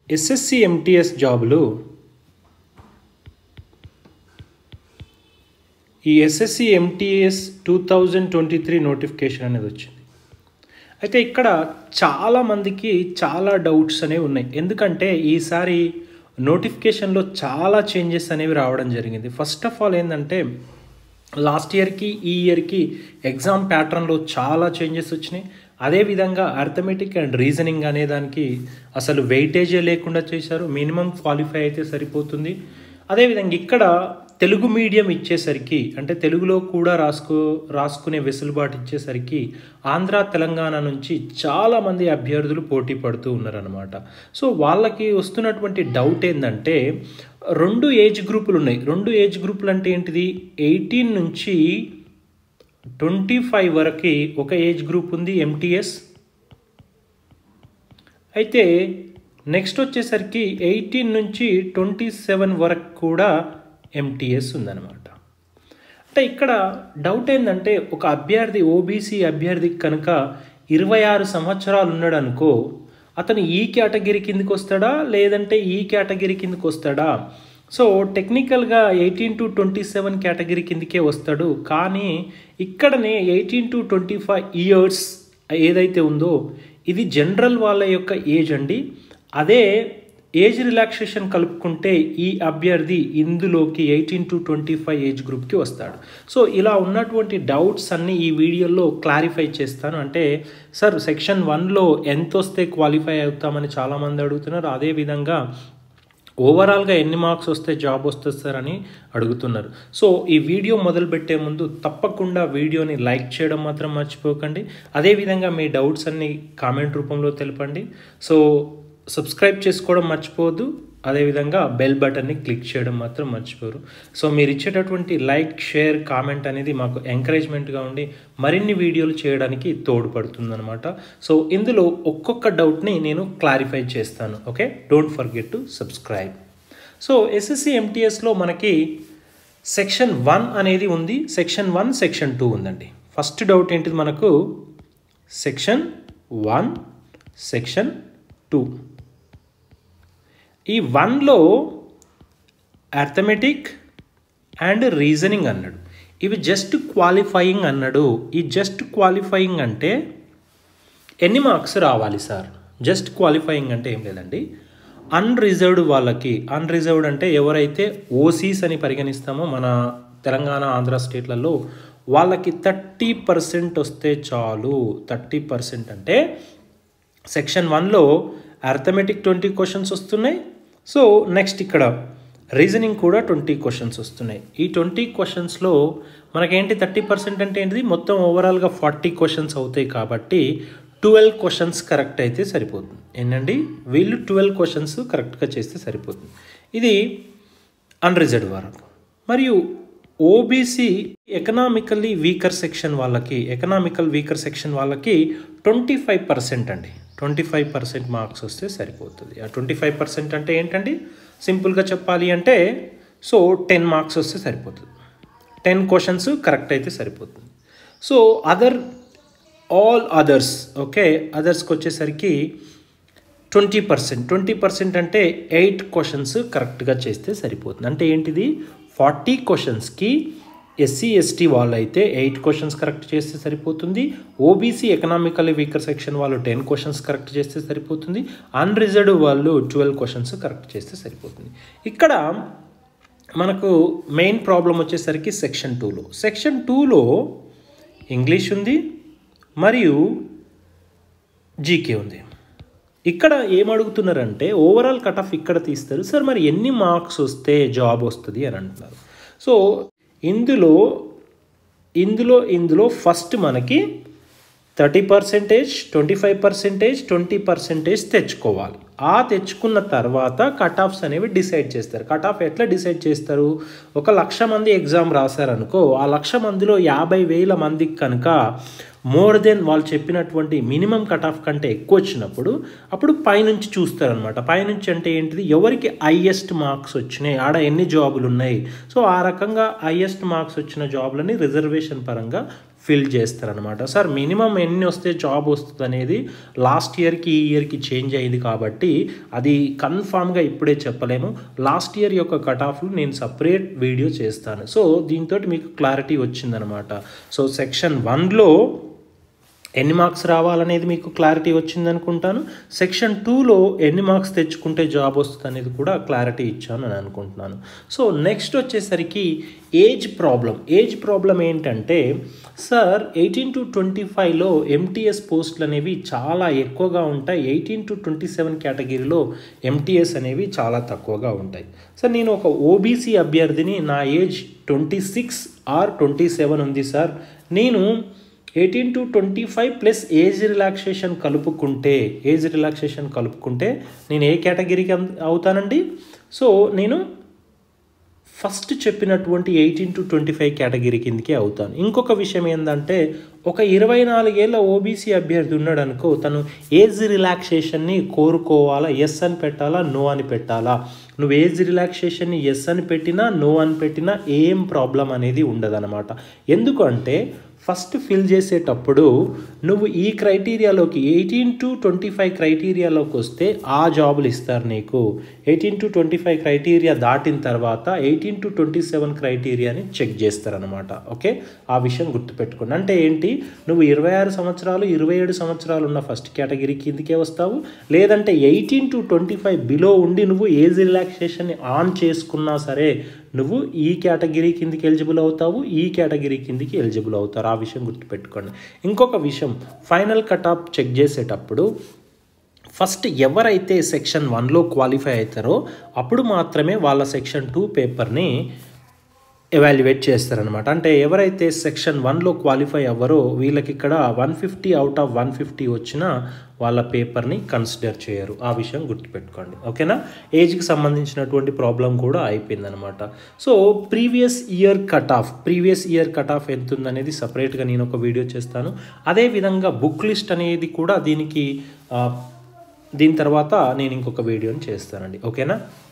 SSC MTS జాబులు ఈ SSC MTS two thousand twenty three notification అనేది వచ్చింది అయితే ఇక్కడ చాలామందికి చాలా డౌట్స్ అనేవి ఉన్నాయి ఎందుకంటే ఈసారి నోటిఫికేషన్లో చాలా చేంజెస్ అనేవి రావడం జరిగింది ఫస్ట్ ఆఫ్ ఆల్ ఏంటంటే లాస్ట్ ఇయర్కి ఈ ఇయర్కి ఎగ్జామ్ ప్యాటర్న్లో చాలా చేంజెస్ వచ్చినాయి అదేవిధంగా అర్థమెటిక్ అండ్ రీజనింగ్ అనే దానికి అసలు వెయిటేజే లేకుండా చేశారు మినిమం క్వాలిఫై అయితే సరిపోతుంది అదేవిధంగా ఇక్కడ తెలుగు మీడియం ఇచ్చేసరికి అంటే తెలుగులో కూడా రాసుకో రాసుకునే వెసులుబాటు ఇచ్చేసరికి ఆంధ్ర తెలంగాణ నుంచి చాలామంది అభ్యర్థులు పోటీ పడుతూ ఉన్నారనమాట సో వాళ్ళకి వస్తున్నటువంటి డౌట్ ఏంటంటే రెండు ఏజ్ గ్రూపులు ఉన్నాయి రెండు ఏజ్ గ్రూపులు అంటే ఏంటిది ఎయిటీన్ నుంచి ట్వంటీ ఫైవ్ వరకు ఒక ఏజ్ గ్రూప్ ఉంది ఎంటీఎస్ అయితే నెక్స్ట్ వచ్చేసరికి ఎయిటీన్ నుంచి ట్వంటీ సెవెన్ వరకు కూడా ఎంటీఎస్ ఉందన్నమాట అంటే ఇక్కడ డౌట్ ఏంటంటే ఒక అభ్యర్థి ఓబీసీ అభ్యర్థికి కనుక ఇరవై ఆరు సంవత్సరాలు ఉన్నాడు అనుకో అతను ఈ కేటగిరీ కిందకి వస్తాడా లేదంటే ఈ కేటగిరీ కిందకి వస్తాడా సో టెక్నికల్గా eighteen to twenty seven category కిందకే వస్తాడు కానీ ఇక్కడనే eighteen to twenty five years ఏదైతే ఉందో ఇది జనరల్ వాళ్ళ యొక్క ఏజ్ అండి అదే ఏజ్ రిలాక్సేషన్ కలుపుకుంటే ఈ అభ్యర్థి ఇందులోకి eighteen to twenty five age గ్రూప్కి వస్తాడు సో ఇలా ఉన్నటువంటి డౌట్స్ అన్నీ ఈ వీడియోలో క్లారిఫై చేస్తాను అంటే సార్ సెక్షన్ వన్లో ఎంత వస్తే క్వాలిఫై అవుతామని చాలామంది అడుగుతున్నారు అదేవిధంగా ఓవరాల్గా ఎన్ని మార్క్స్ వస్తే జాబ్ వస్తుంది సార్ అని అడుగుతున్నారు సో ఈ వీడియో మొదలుపెట్టే ముందు తప్పకుండా వీడియోని లైక్ చేయడం మాత్రం మర్చిపోకండి అదేవిధంగా మీ డౌట్స్ అన్ని కామెంట్ రూపంలో తెలపండి సో సబ్స్క్రైబ్ చేసుకోవడం మర్చిపోవద్దు అదేవిధంగా బెల్ బటన్ని క్లిక్ చేయడం మాత్రం మర్చిపోరు సో మీరు ఇచ్చేటటువంటి లైక్ షేర్ కామెంట్ అనేది మాకు ఎంకరేజ్మెంట్గా ఉండి మరిన్ని వీడియోలు చేయడానికి తోడ్పడుతుందన్నమాట సో ఇందులో ఒక్కొక్క డౌట్ని నేను క్లారిఫై చేస్తాను okay don't forget to subscribe so SSC ఎంటీఎస్లో మనకి సెక్షన్ వన్ అనేది ఉంది సెక్షన్ వన్ సెక్షన్ టూ ఉందండి ఫస్ట్ డౌట్ ఏంటిది మనకు సెక్షన్ వన్ సెక్షన్ టూ ఈ వన్లో అర్థమెటిక్ అండ్ రీజనింగ్ అన్నాడు ఇవి జస్ట్ క్వాలిఫైయింగ్ అన్నాడు ఈ జస్ట్ క్వాలిఫైయింగ్ అంటే ఎన్ని మార్క్స్ రావాలి సార్ జస్ట్ క్వాలిఫైయింగ్ అంటే ఏం లేదండి అన్రిజర్వ్డ్ వాళ్ళకి అన్రిజర్వ్డ్ అంటే ఎవరైతే ఓసీస్ అని పరిగణిస్తామో మన తెలంగాణ ఆంధ్ర స్టేట్లలో వాళ్ళకి థర్టీ పర్సెంట్ వస్తే చాలు థర్టీ పర్సెంట్ అంటే సెక్షన్ వన్లో అర్థమెటిక్ ట్వంటీ క్వశ్చన్స్ వస్తున్నాయి సో నెక్స్ట్ ఇక్కడ రీజనింగ్ కూడా ట్వంటీ క్వశ్చన్స్ వస్తున్నాయి ఈ ట్వంటీ క్వశ్చన్స్లో మనకేంటి థర్టీ పర్సెంట్ అంటే ఏంటిది మొత్తం ఓవరాల్గా ఫార్టీ క్వశ్చన్స్ అవుతాయి కాబట్టి ట్వెల్వ్ క్వశ్చన్స్ కరెక్ట్ అయితే సరిపోతుంది ఏంటండి వీళ్ళు ట్వెల్వ్ క్వశ్చన్స్ కరెక్ట్గా చేస్తే సరిపోతుంది ఇది అన్రిజర్వ్ వరకు మరియు ఓబీసీ ఎకనామికల్లీ వీకర్ సెక్షన్ వాళ్ళకి ఎకనామికల్ వీకర్ సెక్షన్ వాళ్ళకి ట్వంటీ ఫైవ్ పర్సెంట్ అండి ట్వంటీ ఫైవ్ పర్సెంట్ మార్క్స్ వస్తే సరిపోతుంది ఆ ట్వంటీ ఫైవ్ పర్సెంట్ అంటే ఏంటండి సింపుల్గా చెప్పాలి అంటే సో టెన్ మార్క్స్ వస్తే సరిపోతుంది టెన్ క్వశ్చన్స్ కరెక్ట్ అయితే సరిపోతుంది so other all others okay అదర్స్కి వచ్చేసరికి ట్వంటీ పర్సెంట్ ట్వంటీ పర్సెంట్ అంటే ఎయిట్ క్వశ్చన్స్ కరెక్ట్గా చేస్తే సరిపోతుంది అంటే ఏంటిది ఫార్టీ క్వశ్చన్స్కి ఎస్సీ ఎస్టీ వాళ్ళు అయితే ఎయిట్ క్వశ్చన్స్ కరెక్ట్ చేస్తే సరిపోతుంది ఓబీసీ ఎకనామికల్ వీకర్ సెక్షన్ వాళ్ళు టెన్ క్వశ్చన్స్ కరెక్ట్ చేస్తే సరిపోతుంది అన్రిజర్వ్డ్ వాళ్ళు ట్వెల్వ్ క్వశ్చన్స్ కరెక్ట్ చేస్తే సరిపోతుంది ఇక్కడ మనకు మెయిన్ ప్రాబ్లం వచ్చేసరికి సెక్షన్ టూలో సెక్షన్ టూలో ఇంగ్లీష్ ఉంది మరియు జీకే ఉంది ఇక్కడ ఏమడుగుతున్నారంటే ఓవరాల్ కట్ ఆఫ్ ఇక్కడ తీస్తారు సార్ మరి ఎన్ని మార్క్స్ వస్తే జాబ్ వస్తుంది అని అంటున్నారు సో ఇందులో ఇందులో ఇందులో ఫస్ట్ మనకి thirty percentage twenty five percentage twenty percentage తెచ్చుకోవాలి ఆ తెచ్చుకున్న తర్వాత కట్ ఆఫ్స్ అనేవి డిసైడ్ చేస్తారు కట్ ఆఫ్ ఎట్లా డిసైడ్ చేస్తారు ఒక లక్ష మంది ఎగ్జామ్ రాశారనుకో ఆ లక్ష మందిలో యాభై వేల మందికి కనుక మోర్ దెన్ వాళ్ళు చెప్పినటువంటి మినిమం కట్ ఆఫ్ కంటే ఎక్కువ వచ్చినప్పుడు అప్పుడు పైనుంచి చూస్తారనమాట పైనుంచి అంటే ఏంటిది ఎవరికి హైయెస్ట్ మార్క్స్ వచ్చినాయి ఆడ ఎన్ని జాబులు ఉన్నాయి సో ఆ రకంగా హైయెస్ట్ మార్క్స్ వచ్చిన జాబులని రిజర్వేషన్ పరంగా ఫిల్ చేస్తారనమాట సార్ మినిమం ఎన్ని వస్తే జాబ్ వస్తుంది అనేది లాస్ట్ ఇయర్కి ఈ ఇయర్కి చేంజ్ అయింది కాబట్టి అది కన్ఫామ్గా ఇప్పుడే చెప్పలేము లాస్ట్ ఇయర్ యొక్క కట్ ఆఫ్లు నేను సపరేట్ వీడియో చేస్తాను సో దీంతో మీకు క్లారిటీ వచ్చిందనమాట సో సెక్షన్ వన్లో ఎన్ని మార్క్స్ రావాలనేది మీకు క్లారిటీ వచ్చింది అనుకుంటాను సెక్షన్ టూలో ఎన్ని మార్క్స్ తెచ్చుకుంటే జాబ్ వస్తుంది అనేది కూడా క్లారిటీ ఇచ్చాను అని అనుకుంటున్నాను సో నెక్స్ట్ వచ్చేసరికి ఏజ్ ప్రాబ్లం ఏజ్ ప్రాబ్లం ఏంటంటే సార్ ఎయిటీన్ టు ట్వంటీ ఫైవ్లో ఎంటీఎస్ పోస్టులు అనేవి చాలా ఎక్కువగా ఉంటాయి ఎయిటీన్ టు ట్వంటీ సెవెన్ కేటగిరీలో ఎంటీఎస్ అనేవి చాలా తక్కువగా ఉంటాయి సార్ నేను ఒక ఓబీసీ అభ్యర్థిని నా age twenty six or twenty seven ఉంది సార్ నేను eighteen to twenty five plus age relaxation కలుపుకుంటే ఏజ్ రిలాక్సేషన్ కలుపుకుంటే నేను ఏ కేటగిరీకి అవుతానండి సో నేను ఫస్ట్ చెప్పినటువంటి eighteen to twenty five category కిందకే అవుతాను ఇంకొక విషయం ఏంటంటే ఒక ఇరవై నాలుగేళ్ల ఓబీసీ అభ్యర్థి ఉన్నాడు అనుకో తను ఏజ్ రిలాక్సేషన్ని కోరుకోవాలా ఎస్ అని పెట్టాలా నో అని పెట్టాలా నువ్వు ఏజ్ రిలాక్సేషన్ని ఎస్ అని పెట్టినా నో అని పెట్టినా ఏం ప్రాబ్లం అనేది ఉండదన్నమాట ఎందుకంటే ఫస్ట్ ఫిల్ చేసేటప్పుడు నువ్వు ఈ క్రైటీరియాలోకి ఎయిటీన్ టు ట్వంటీ ఫైవ్ క్రైటీరియాలోకి వస్తే ఆ జాబులు ఇస్తారు నీకు eighteen to twenty five criteria దాటిన తర్వాత ఎయిటీన్ టు ట్వంటీ సెవెన్ క్రైటీరియాని చెక్ చేస్తారనమాట ఓకే ఆ విషయం గుర్తుపెట్టుకోండి అంటే ఏంటి నువ్వు ఇరవై ఆరు సంవత్సరాలు ఇరవై ఏడు సంవత్సరాలు ఉన్న ఫస్ట్ కేటగిరీ కిందకే వస్తావు లేదంటే eighteen to twenty five below ఉండి నువ్వు ఏజ్ రిలాక్సేషన్ని ఆన్ చేసుకున్నా సరే నువ్వు ఈ కేటగిరీ కిందికి ఎలిజిబుల్ అవుతావు ఈ కేటగిరీ కిందికి ఎలిజిబుల్ అవుతారు ఆ విషయం గుర్తుపెట్టుకోండి ఇంకొక విషయం ఫైనల్ కట్ ఆఫ్ చెక్ చేసేటప్పుడు ఫస్ట్ ఎవరైతే సెక్షన్ వన్లో క్వాలిఫై అవుతారో అప్పుడు మాత్రమే వాళ్ళ సెక్షన్ టూ పేపర్ని ఎవాల్యుయేట్ చేస్తారనమాట అంటే ఎవరైతే సెక్షన్ వన్లో క్వాలిఫై అవ్వరో వీళ్ళకి ఇక్కడ one fifty out of one fifty వచ్చినా వాళ్ళ పేపర్ని కన్సిడర్ చేయరు ఆ విషయం గుర్తుపెట్టుకోండి ఓకేనా ఏజ్కి సంబంధించినటువంటి ప్రాబ్లం కూడా అయిపోయిందనమాట so previous year cut off previous year cut off ఎంత ఉందనేది సపరేట్గా నేను ఒక వీడియో చేస్తాను అదేవిధంగా బుక్ లిస్ట్ అనేది కూడా దీనికి దీని తర్వాత నేను ఇంకొక వీడియోని చేస్తానండి ఓకేనా